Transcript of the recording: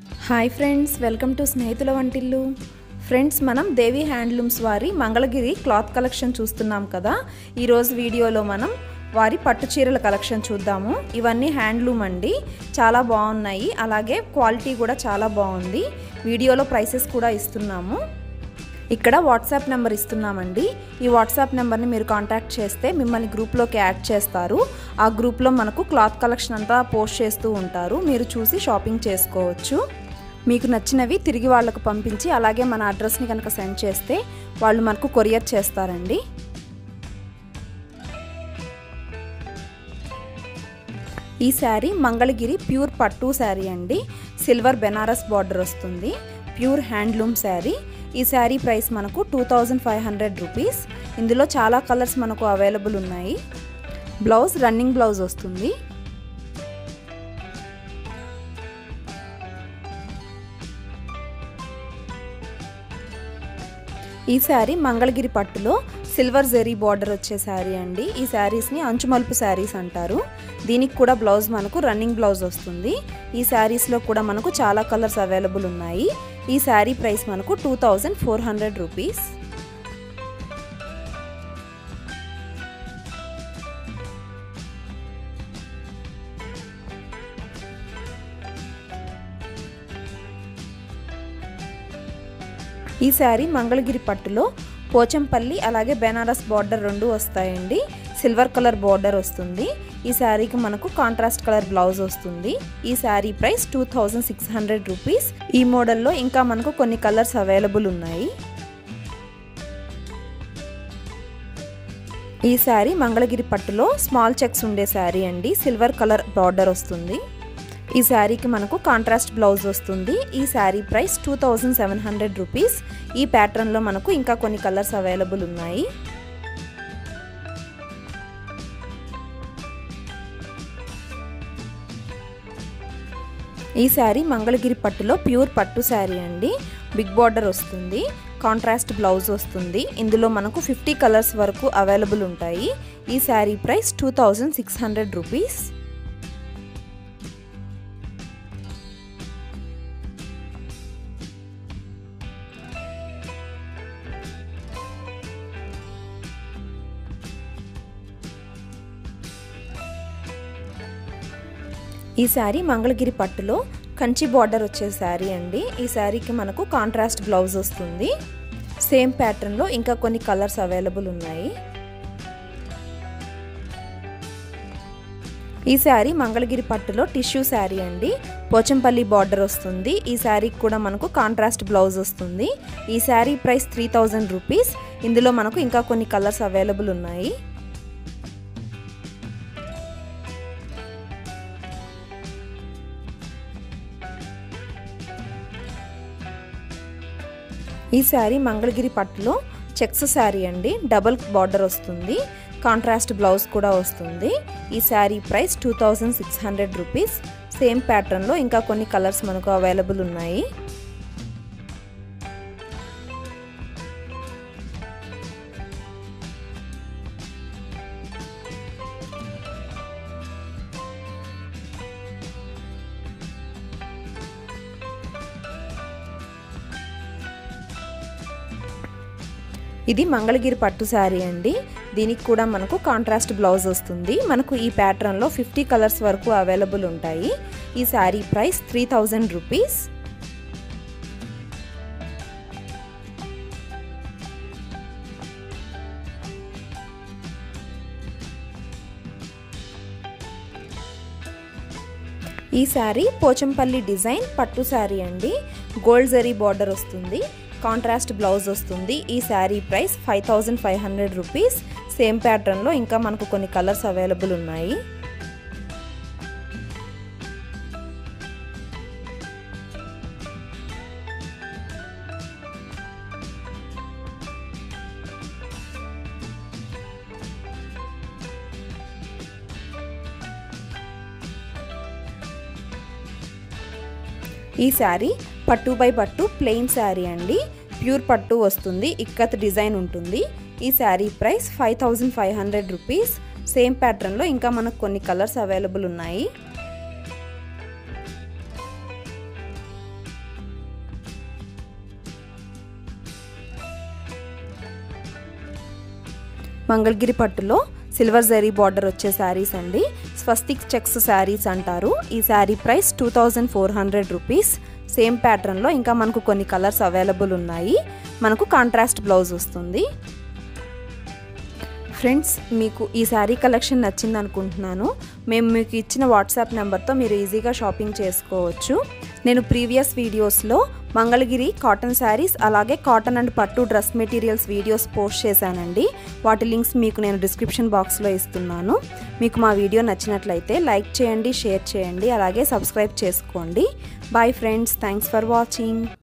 hi friends welcome to స్నేహితుల వంటిల్లు friends మనం దేవి హ్యాండ్లూమ్స్ వారి మంగళగిరి క్లాత్ కలెక్షన్ చూస్తున్నాం కదా ఈరోజు వీడియోలో మనం వారి పట్టు చీరల కలెక్షన్ చూద్దాము ఇవన్నీ హ్యాండ్లూమ్ అండి చాలా బాగున్నాయి అలాగే క్వాలిటీ కూడా చాలా బాగుంది వీడియోలో ప్రైసెస్ కూడా ఇస్తున్నాము ఇక్కడ వాట్సాప్ నెంబర్ ఇస్తున్నామండి ఈ వాట్సాప్ నెంబర్ని మీరు కాంటాక్ట్ చేస్తే మిమ్మల్ని గ్రూప్లోకి యాడ్ చేస్తారు ఆ గ్రూప్లో మనకు క్లాత్ కలెక్షన్ అంతా పోస్ట్ చేస్తూ ఉంటారు మీరు చూసి షాపింగ్ చేసుకోవచ్చు మీకు నచ్చినవి తిరిగి వాళ్ళకు పంపించి అలాగే మన అడ్రస్ని కనుక సెండ్ చేస్తే వాళ్ళు మనకు కొరియర్ చేస్తారండి ఈ శారీ మంగళగిరి ప్యూర్ పట్టు శారీ అండి సిల్వర్ బెనారస్ బార్డర్ వస్తుంది ప్యూర్ హ్యాండ్లూమ్ శారీ ఈ శారీ ప్రైస్ మనకు two thousand five hundred rupees ఇందులో చాలా కలర్స్ మనకు అవైలబుల్ ఉన్నాయి బ్లౌజ్ రన్నింగ్ బ్లౌజ్ వస్తుంది ఈ శారీ మంగళగిరి పట్టులో సిల్వర్ జెరీ బార్డర్ వచ్చే శారీ అండి ఈ శారీస్ని అంచుమలుపు శారీస్ అంటారు దీనికి కూడా బ్లౌజ్ మనకు రన్నింగ్ బ్లౌజ్ వస్తుంది ఈ శారీస్లో కూడా మనకు చాలా కలర్స్ అవైలబుల్ ఉన్నాయి ఈ శారీ ప్రైస్ మనకు two thousand four hundred rupees ఈ శారీ మంగళగిరి పట్టులో పోచంపల్లి అలాగే బెనారస్ బార్డర్ రెండు వస్తాయండి సిల్వర్ కలర్ బార్డర్ వస్తుంది ఈ శారీకి మనకు కాంట్రాస్ట్ కలర్ బ్లౌజ్ వస్తుంది ఈ sari price two thousand six hundred rupees ఈ మోడల్లో ఇంకా మనకు కొన్ని కలర్స్ అవైలబుల్ ఉన్నాయి ఈ శారీ మంగళగిరి పట్టులో స్మాల్ చెక్స్ ఉండే శారీ అండి సిల్వర్ కలర్ బార్డర్ వస్తుంది ఈ శారీకి మనకు కాంట్రాస్ట్ బ్లౌజ్ వస్తుంది ఈ sari price two thousand seven hundred rupees ఈ ప్యాటర్న్లో మనకు ఇంకా కొన్ని కలర్స్ అవైలబుల్ ఉన్నాయి ఈ శారీ మంగళగిరి పట్టులో ప్యూర్ పట్టు శారీ అండి బిగ్ బార్డర్ వస్తుంది కాంట్రాస్ట్ బ్లౌజ్ వస్తుంది ఇందులో మనకు ఫిఫ్టీ కలర్స్ వరకు అవైలబుల్ ఉంటాయి ఈ sari price two thousand six hundred rupees ఈ శారీ మంగళగిరి పట్టులో కంచి బార్డర్ వచ్చే శారీ అండి ఈ శారీకి మనకు కాంట్రాస్ట్ బ్లౌజ్ వస్తుంది సేమ్ ప్యాటర్న్లో ఇంకా కొన్ని కలర్స్ అవైలబుల్ ఉన్నాయి ఈ శారీ మంగళగిరి పట్టులో టిష్యూ శారీ అండి పోచంపల్లి బార్డర్ వస్తుంది ఈ శారీకి కూడా మనకు కాంట్రాస్ట్ బ్లౌజ్ వస్తుంది ఈ sari price three thousand rupees ఇందులో మనకు ఇంకా కొన్ని కలర్స్ అవైలబుల్ ఉన్నాయి ఈ శారీ మంగళగిరి పట్టులో చెక్స్ శారీ అండి డబల్ బార్డర్ వస్తుంది కాంట్రాస్ట్ బ్లౌజ్ కూడా వస్తుంది ఈ sari price two thousand six hundred rupees same ప్యాటర్న్లో ఇంకా కొన్ని కలర్స్ మనకు అవైలబుల్ ఉన్నాయి ఇది మంగళగిరి పట్టు శారీ అండి దీనికి కూడా మనకు కాంట్రాస్ట్ బ్లౌజ్ వస్తుంది మనకు ఈ ప్యాటర్న్లో ఫిఫ్టీ కలర్స్ వరకు అవైలబుల్ ఉంటాయి ఈ sari price three thousand rupees ఈ శారీ పోచంపల్లి డిజైన్ పట్టు శారీ అండి గోల్డ్ జరీ బార్డర్ వస్తుంది కాంట్రాస్ట్ బ్లౌజ్ వస్తుంది ఈ sari price five thousand five hundred rupees same ప్యాటర్న్లో ఇంకా మనకు కొన్ని కలర్స్ అవైలబుల్ ఉన్నాయి ఈ శారీ పట్టు బై పట్టు ప్లెయిన్ శారీ అండి ప్యూర్ పట్టు వస్తుంది ఇక్కత్ డిజైన్ ఉంటుంది ఈ sari price five thousand five hundred rupees same ప్యాటర్న్లో ఇంకా మనకు కొన్ని కలర్స్ అవైలబుల్ ఉన్నాయి మంగళగిరి పట్టులో సిల్వర్ జరీ బార్డర్ వచ్చే శారీస్ అండి స్వస్తిక్ చెక్స్ శారీస్ అంటారు ఈ sari price two thousand four hundred rupees same ప్యాటర్న్లో ఇంకా మనకు కొన్ని కలర్స్ అవైలబుల్ ఉన్నాయి మనకు కాంట్రాస్ట్ బ్లౌజ్ వస్తుంది ఫ్రెండ్స్ మీకు ఈ శారీ కలెక్షన్ నచ్చింది అనుకుంటున్నాను మేము మీకు ఇచ్చిన వాట్సాప్ నెంబర్తో మీరు ఈజీగా షాపింగ్ చేసుకోవచ్చు నేను ప్రీవియస్ వీడియోస్లో మంగళగిరి కాటన్ శారీస్ అలాగే కాటన్ అండ్ పట్టు డ్రెస్ మెటీరియల్స్ వీడియోస్ పోస్ట్ చేశానండి వాటి లింక్స్ మీకు నేను డిస్క్రిప్షన్ బాక్స్లో ఇస్తున్నాను మీకు మా వీడియో నచ్చినట్లయితే లైక్ చేయండి షేర్ చేయండి అలాగే సబ్స్క్రైబ్ చేసుకోండి bye friends thanks for watching